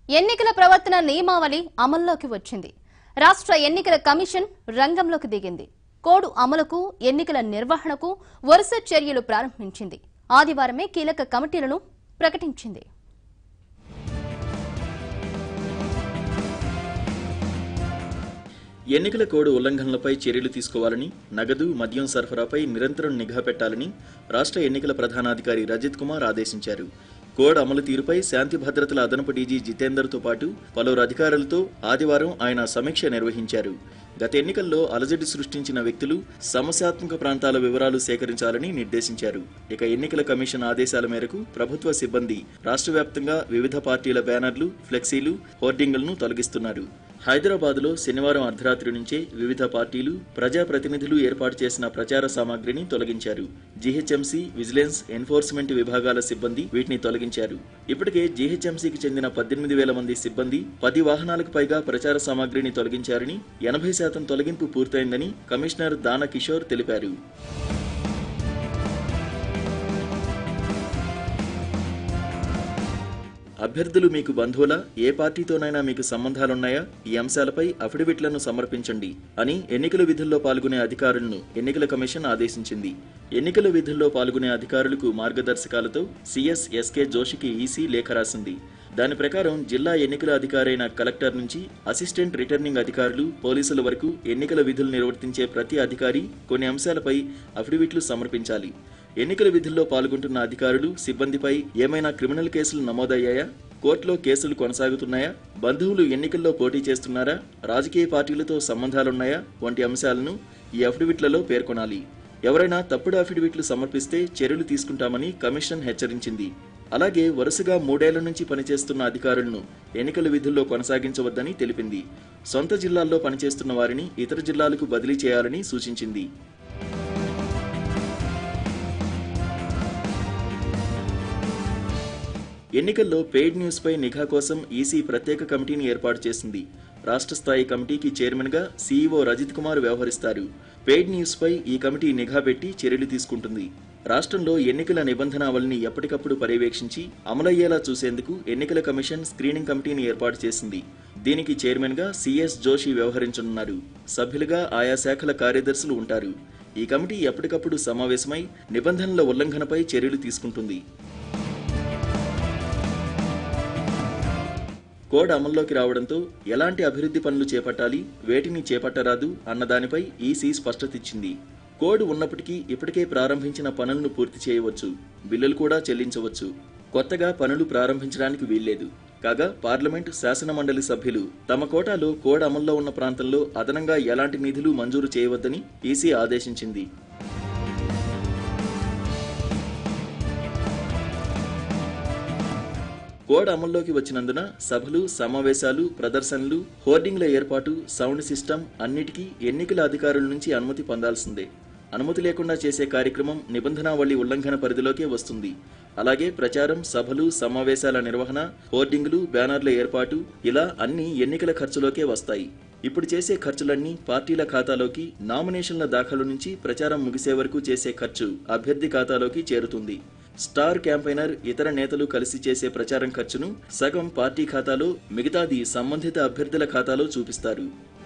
ఎన్నికల ప్రవర్తన నియమావళి అమల్లోకి వచ్చింది రాష్ట్ర ఎన్నికల కమిషన్ రంగంలోకి దిగింది కోడ్ అమలుకు ఎన్నికల నిర్వహణకు వరుస చర్యలు ప్రారంభించింది ఆదివారమే కీలక కమిటీలను ప్రకటించింది ఎన్నికల కోడ్ ఉల్లంఘనలపై చర్యలు తీసుకోవాలని నగదు మద్యం సరఫరాపై నిరంతరం నిఘా పెట్టాలని రాష్ట్ర ఎన్నికల ప్రధానాధికారి రజిత్ కుమార్ ఆదేశించారు కోడ్ అమలు తీరుపై శాంతి భద్రతల అదనపు డీజీ జితేందర్తో పాటు పలువురు అధికారులతో ఆదివారం ఆయన సమీక్ష నిర్వహించారు గత ఎన్నికల్లో అలజడి సృష్టించిన వ్యక్తులు సమస్యాత్మక ప్రాంతాల వివరాలు సేకరించాలని నిర్దేశించారు ఇక ఎన్నికల కమిషన్ ఆదేశాల మేరకు ప్రభుత్వ సిబ్బంది రాష్ట్ర వ్యాప్తంగా వివిధ పార్టీల బ్యానర్లు ఫ్లెక్సీలు హోర్డింగులను తొలగిస్తున్నారు హైదరాబాద్లో శనివారం అర్ధరాత్రి నుంచే వివిధ పార్టీలు ప్రజాప్రతినిధులు ఏర్పాటు చేసిన ప్రచార సామాగ్రిని తొలగించారు జీహెచ్ఎంసీ విజిలెన్స్ ఎన్ఫోర్స్మెంట్ విభాగాల సిబ్బంది వీటిని తొలగించారు ఇప్పటికే జీహెచ్ఎంసీకి చెందిన పద్దెనిమిది వేల మంది సిబ్బంది పది వాహనాలకు పైగా ప్రచార సామాగ్రిని తొలగించారని ఎనభై శాతం తొలగింపు పూర్తయిందని కమిషనర్ దాన కిషోర్ తెలిపారు అభ్యర్థులు మీకు బంధువుల ఏ పార్టీతోనైనా మీకు సంబంధాలున్నాయా ఈ అంశాలపై అఫిడవిట్లను సమర్పించండి అని ఎన్నికల విధుల్లో పాల్గొనే అధికారులను ఎన్నికల కమిషన్ ఆదేశించింది ఎన్నికల విధుల్లో పాల్గొనే అధికారులకు మార్గదర్శకాలతో సిఎస్ ఎస్కే జోషికి ఈసీ లేఖ రాసింది దాని ప్రకారం జిల్లా ఎన్నికల అధికారైన కలెక్టర్ నుంచి అసిస్టెంట్ రిటర్నింగ్ అధికారులు పోలీసుల వరకు ఎన్నికల విధులు నిర్వర్తించే ప్రతి అధికారి కొన్ని అంశాలపై అఫిడవిట్లు సమర్పించాలి ఎన్నికల విధుల్లో పాల్గొంటున్న అధికారులు సిబ్బందిపై ఏమైనా క్రిమినల్ కేసులు నమోదయ్యాయా కోర్టులో కేసులు కొనసాగుతున్నాయా బంధువులు ఎన్నికల్లో పోటీ చేస్తున్నారా రాజకీయ పార్టీలతో సంబంధాలున్నాయా వంటి అంశాలను ఈ అఫిడవిట్లలో పేర్కొనాలి ఎవరైనా తప్పుడు అఫిడవిట్లు సమర్పిస్తే చర్యలు తీసుకుంటామని కమిషన్ హెచ్చరించింది అలాగే వరుసగా మూడేళ్ల నుంచి పనిచేస్తున్న అధికారులను ఎన్నికల విధుల్లో కొనసాగించవద్దని తెలిపింది సొంత జిల్లాల్లో పనిచేస్తున్న వారిని ఇతర జిల్లాలకు బదిలీ చేయాలని సూచించింది ఎన్నికల్లో పెయిడ్ న్యూస్ పై నిఘా కోసం ఈసీ ప్రత్యేక కమిటీని ఏర్పాటు చేసింది రాష్ట్ర స్థాయి కమిటీకి చైర్మన్ గా సీఈఓ రజిత్ కుమార్ వ్యవహరిస్తారు పెయిడ్ న్యూస్ పై ఈ కమిటీ నిఘా పెట్టి చర్యలు తీసుకుంటుంది రాష్ట్రంలో ఎన్నికల నిబంధనావళిని ఎప్పటికప్పుడు పర్యవేక్షించి అమలయ్యేలా చూసేందుకు ఎన్నికల కమిషన్ స్క్రీనింగ్ కమిటీని ఏర్పాటు చేసింది దీనికి చైర్మన్ గా సిఎస్ జోషి వ్యవహరించనున్నారు సభ్యులుగా ఆయా శాఖల కార్యదర్శులు ఉంటారు ఈ కమిటీ ఎప్పటికప్పుడు సమావేశమై నిబంధనల ఉల్లంఘనపై చర్యలు తీసుకుంటుంది కోడ్ అమల్లోకి రావడంతో ఎలాంటి అభివృద్ధి పనులు చేపట్టాలి వేటిని చేపట్టరాదు అన్న దానిపై ఈసీ స్పష్టతిచ్చింది కోడ్ ఉన్నప్పటికీ ఇప్పటికే ప్రారంభించిన పనులను పూర్తి చేయవచ్చు బిల్లులు కూడా చెల్లించవచ్చు కొత్తగా పనులు ప్రారంభించడానికి వీల్లేదు కాగా పార్లమెంట్ శాసన మండలి సభ్యులు తమ కోటాలో కోడ్ అమల్లో ఉన్న ప్రాంతంలో అదనంగా ఎలాంటి నిధులు మంజూరు చేయవద్దని ఈసీ ఆదేశించింది కోడ్ అమల్లోకి వచ్చినందున సభలు సమావేశాలు ప్రదర్శనలు హోర్డింగ్ల ఏర్పాటు సౌండ్ సిస్టమ్ అన్నిటికీ ఎన్నికల అధికారుల నుంచి అనుమతి పొందాల్సిందే అనుమతి లేకుండా చేసే కార్యక్రమం నిబంధనావళి ఉల్లంఘన పరిధిలోకే వస్తుంది అలాగే ప్రచారం సభలు సమావేశాల నిర్వహణ హోర్డింగులు బ్యానర్ల ఏర్పాటు ఇలా అన్ని ఎన్నికల ఖర్చులోకే వస్తాయి ఇప్పుడు చేసే ఖర్చులన్నీ పార్టీల ఖాతాలోకి నామినేషన్ల దాఖలు నుంచి ప్రచారం ముగిసే వరకు చేసే ఖర్చు అభ్యర్థి ఖాతాలోకి చేరుతుంది స్టార్ క్యాంపైనర్ ఇతర నేతలు కలిసి చేసే ప్రచారం ఖర్చును సగం పార్టీ ఖాతాలో మిగతాది సంబంధిత అభ్యర్థుల ఖాతాలో చూపిస్తారు